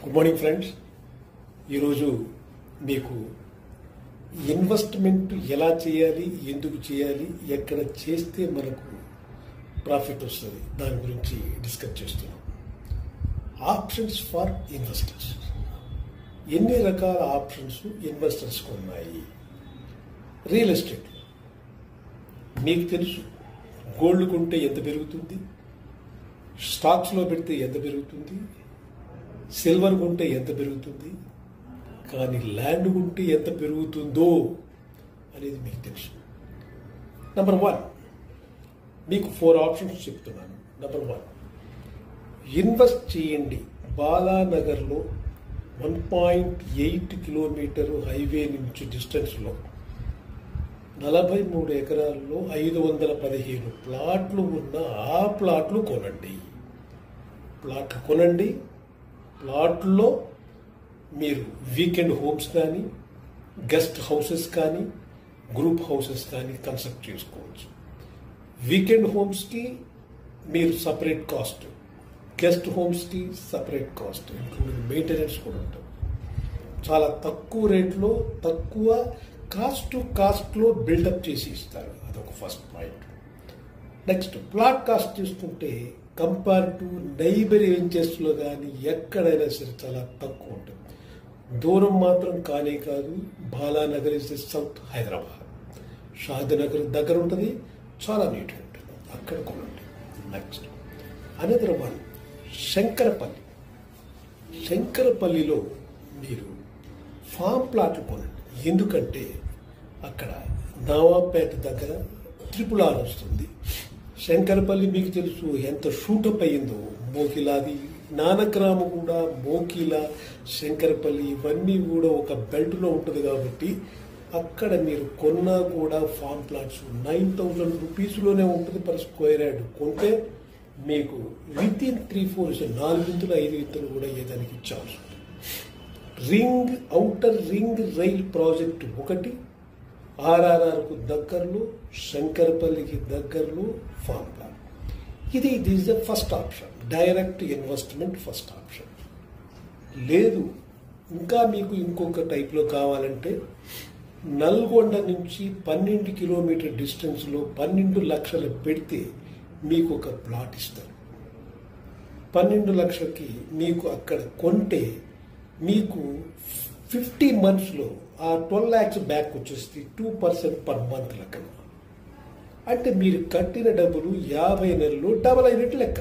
good morning friends ఈరోజు మీకు investment ఎలా చేయాలి ఎందుకు చేయాలి ఎక్కడ చేస్తే మనకు ప్రాఫిట్ వస్తుంది దాని గురించి డిస్కస్ చేస్తున్నాం ఆప్షన్స్ ఫర్ ఇన్వెస్టర్స్ ఎన్ని రకాల ఆప్షన్స్ ఇన్వెస్టర్స్కి ఉన్నాయి రియల్ ఎస్టేట్ మీకు తెలుసు గోల్డ్ కొంటే ఎంత పెరుగుతుంది స్టాక్స్లో పెడితే ఎంత పెరుగుతుంది సిల్వర్ కొంటే ఎంత పెరుగుతుంది కానీ ల్యాండ్ కొంటే ఎంత పెరుగుతుందో అనేది మీకు తెలుసు నెంబర్ వన్ మీకు ఫోర్ ఆప్షన్స్ చెప్తున్నాను నెంబర్ వన్ ఇన్వెస్ట్ చేయండి బాలానగర్లో one point eight kilometre highway నుంచి డిస్టెన్స్లో నలభై మూడు ఎకరాల్లో ఐదు వందల పదిహేను ప్లాట్లు ఉన్న ఆ ప్లాట్లు కొనండి ప్లాట్లు కొనండి ప్లాట్లో మీరు వీకెండ్ హోమ్స్ కానీ గెస్ట్ హౌసెస్ కానీ గ్రూప్ హౌసెస్ కానీ కన్స్ట్రక్ట్ చేసుకోవచ్చు వీకెండ్ హోమ్స్కి మీరు సపరేట్ కాస్ట్ గెస్ట్ హోమ్స్కి సపరేట్ కాస్ట్ ఇంక్లూడింగ్ మెయింటెనెన్స్ కూడా ఉంటుంది చాలా తక్కువ రేట్లో తక్కువ కాస్ట్ టు కాస్ట్లో బిల్డప్ చేసి ఇస్తారు అదొక first point next plot cost చూసుకుంటే కంపేర్ టు నైబర్ వెంచర్స్లో కానీ ఎక్కడైనా సరే చాలా తక్కువ ఉంటుంది దూరం మాత్రం కానే కాదు Balanagar is the south Hyderabad Shadnagar దగ్గర ఉంటుంది చాలా నీట్గా ఉంటుంది అక్కడ కొనండి నెక్స్ట్ అనదర్ వన్ శంకరపల్లి శంకరపల్లిలో మీరు ఫామ్ ప్లాట్లు కొనండి ఎందుకంటే అక్కడ నవాపేట దగ్గర ట్రిపుల్ ఆర్ వస్తుంది శంకరపల్లి మీకు తెలుసు ఎంత షూటప్ అయ్యిందో మోకిలాది నానక్రామ కూడా మోకిల శంకరపల్లి ఇవన్నీ కూడా ఒక బెల్ట్లో ఉంటుంది కాబట్టి అక్కడ మీరు కొన్నా కూడా ఫామ్ ప్లాట్స్ నైన్ థౌజండ్ రూపీస్లోనే ఉంటుంది పర్ స్క్వేర్ యార్డ్ కొంటే మీకు విత్ ఇన్ త్రీ ఫోర్ నాలుగు వింతులు ఐదు వింతులు కూడా ఏదానికి ఛాన్స్ ఉంటుంది ring outer ring rail project ఒకటి ఆర్ఆర్ఆర్కు దగ్గరలో శంకరపల్లికి దగ్గరలో ఫామ్ ప్లాన్ ఇది this the first option direct investment first option లేదు ఇంకా మీకు ఇంకొక టైప్లో కావాలంటే నల్గొండ నుంచి పన్నెండు కిలోమీటర్ డిస్టెన్స్లో పన్నెండు లక్షలు పెడితే మీకు ఒక ప్లాట్ ఇస్తారు పన్నెండు లక్షలకి మీకు అక్కడ కొంటే మీకు ఫిఫ్టీ మంత్స్లో ఆ ట్వెల్వ్ ల్యాక్స్ బ్యాక్ వచ్చేసి టూ పర్సెంట్ పర్ మంత్ లెక్కన అంటే మీరు కట్టిన డబ్బులు యాభై నెలలు డబల్ అయినట్టు లెక్క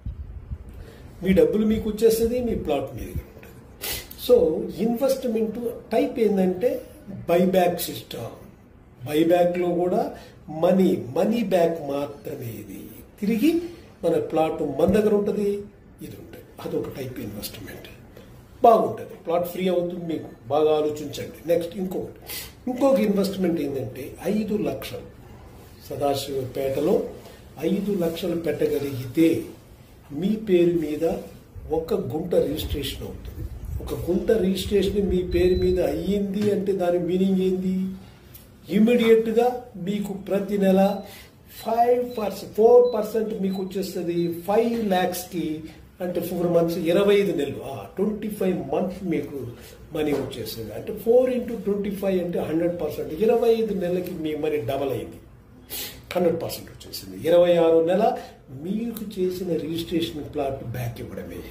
మీ డబ్బులు మీకు వచ్చేస్తుంది మీ ప్లాట్ మీ దగ్గర ఉంటుంది సో ఇన్వెస్ట్మెంట్ టైప్ ఏంటంటే బైబ్యాక్ సిస్టమ్ బైబ్యాక్లో కూడా మనీ మనీ బ్యాక్ మాత్రమే ఇది తిరిగి మన ప్లాట్ మన దగ్గర ఉంటుంది ఇది ఉంటుంది అదొక టైప్ ఇన్వెస్ట్మెంట్ బాగుంటుంది ప్లాట్ ఫ్రీ అవుతుంది మీకు బాగా ఆలోచించండి నెక్స్ట్ ఇంకొకటి ఇంకొక ఇన్వెస్ట్మెంట్ ఏంటంటే ఐదు లక్షలు సదాశివపేటలో ఐదు లక్షలు పెట్టగలిగితే మీ పేరు మీద ఒక గుంట రిజిస్ట్రేషన్ అవుతుంది ఒక గుంట రిజిస్ట్రేషన్ మీ పేరు మీద అయ్యింది అంటే దాని మీనింగ్ ఏంది ఇమీడియట్గా మీకు ప్రతి నెల ఫైవ్ పర్సెంట్ ఫోర్ పర్సెంట్ మీకు వచ్చేస్తుంది ఫైవ్ ల్యాక్స్కి అంటే ఫోర్ మంత్స్ ఇరవై ఐదు నెలలు ట్వంటీ ఫైవ్ మంత్స్ మీకు మనీ వచ్చేస్తుంది అంటే ఫోర్ ఇంటూ ట్వంటీ ఫైవ్ అంటే హండ్రెడ్ పర్సెంట్ ఇరవై ఐదు నెలలకి మీ మనీ డబల్ అయింది హండ్రెడ్ పర్సెంట్ వచ్చేసింది ఇరవై ఆరు నెల మీకు చేసిన రిజిస్ట్రేషన్ ప్లాట్ బ్యాక్ ఇవ్వడమే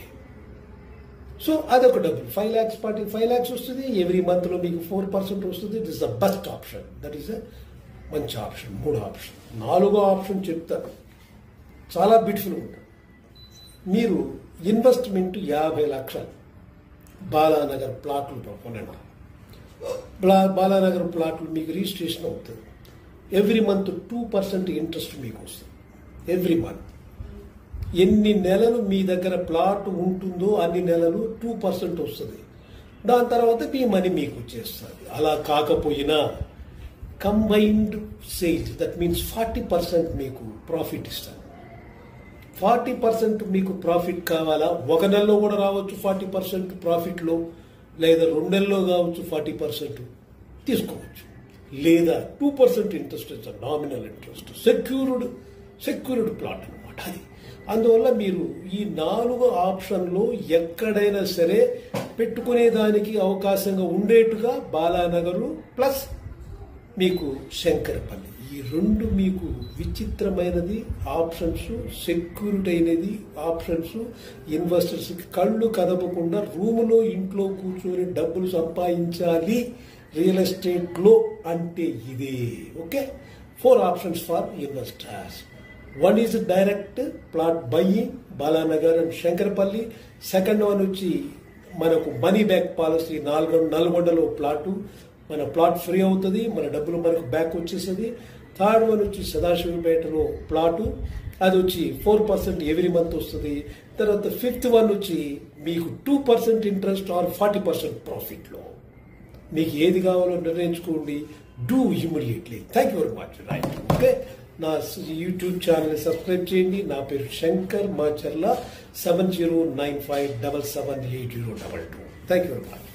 సో అదొక డబ్బులు five lakhs party five lakhs వస్తుంది ఎవ్రీ మంత్లో మీకు ఫోర్ పర్సెంట్ వస్తుంది it is the best option that is a మంచి ఆప్షన్ మూడో ఆప్షన్ నాలుగో ఆప్షన్ చెప్తాను చాలా బ్యూటిఫుల్ ఉంటుంది మీరు ఇన్వెస్ట్మెంట్ యాభై లక్షలు బాలానగర్ ప్లాట్లు కొనండి బాలానగర్ ప్లాట్లు మీకు రిజిస్ట్రేషన్ అవుతుంది every month two percent interest మీకు వస్తుంది ఎవ్రీ మంత్ ఎన్ని నెలలు మీ దగ్గర ప్లాట్ ఉంటుందో అన్ని నెలలు టూ పర్సెంట్ వస్తుంది దాని తర్వాత మీ మనీ మీకు వచ్చేస్తుంది అలా కాకపోయినా combined sales that means forty percent మీకు ప్రాఫిట్ ఇస్తారు ఫార్టీ పర్సెంట్ మీకు ప్రాఫిట్ కావాలా ఒక నెలలో కూడా రావచ్చు ఫార్టీ పర్సెంట్ ప్రాఫిట్లో లేదా రెండు నెలల్లో కావచ్చు ఫార్టీ పర్సెంట్ తీసుకోవచ్చు లేదా two percent interest nominal interest secured secured plot అనమాట అది అందువల్ల మీరు ఈ నాలుగు ఆప్షన్లో ఎక్కడైనా సరే పెట్టుకునేదానికి అవకాశంగా ఉండేట్టుగా బాలానగరు ప్లస్ మీకు శంకరపల్లి ఈ రెండు మీకు విచిత్రమైనది ఆప్షన్స్ సెక్యూరిటీ అయినది ఆప్షన్స్ ఇన్వెస్టర్స్ కళ్ళు కదపకుండా రూములో ఇంట్లో కూర్చొని డబ్బులు సంపాదించాలి రియల్ ఎస్టేట్లో అంటే ఇదే okay four options for investors one is direct plot buying Balanagar and Shankarpalli second one వచ్చి మనకు మనీ బ్యాక్ పాలసీ నాలుగు నల్గొండలో ప్లాటు మన ప్లాట్ ఫ్రీ అవుతుంది మన డబ్బులు మనకు బ్యాక్ వచ్చేస్తుంది థర్డ్ వన్ వచ్చి సదాశివపేటలో ప్లాటు అది వచ్చి ఫోర్ పర్సెంట్ ఎవ్రీ మంత్ వస్తుంది తర్వాత ఫిఫ్త్ వన్ వచ్చి మీకు two percent interest or forty percent ప్రాఫిట్లో మీకు ఏది కావాలో నిర్ణయించుకోండి do immediately thank you very much right okay నా యూట్యూబ్ ఛానల్ సబ్స్క్రైబ్ చేయండి నా పేరు Shankar Macharla seven zero nine five double seven eight zero double two thank you very much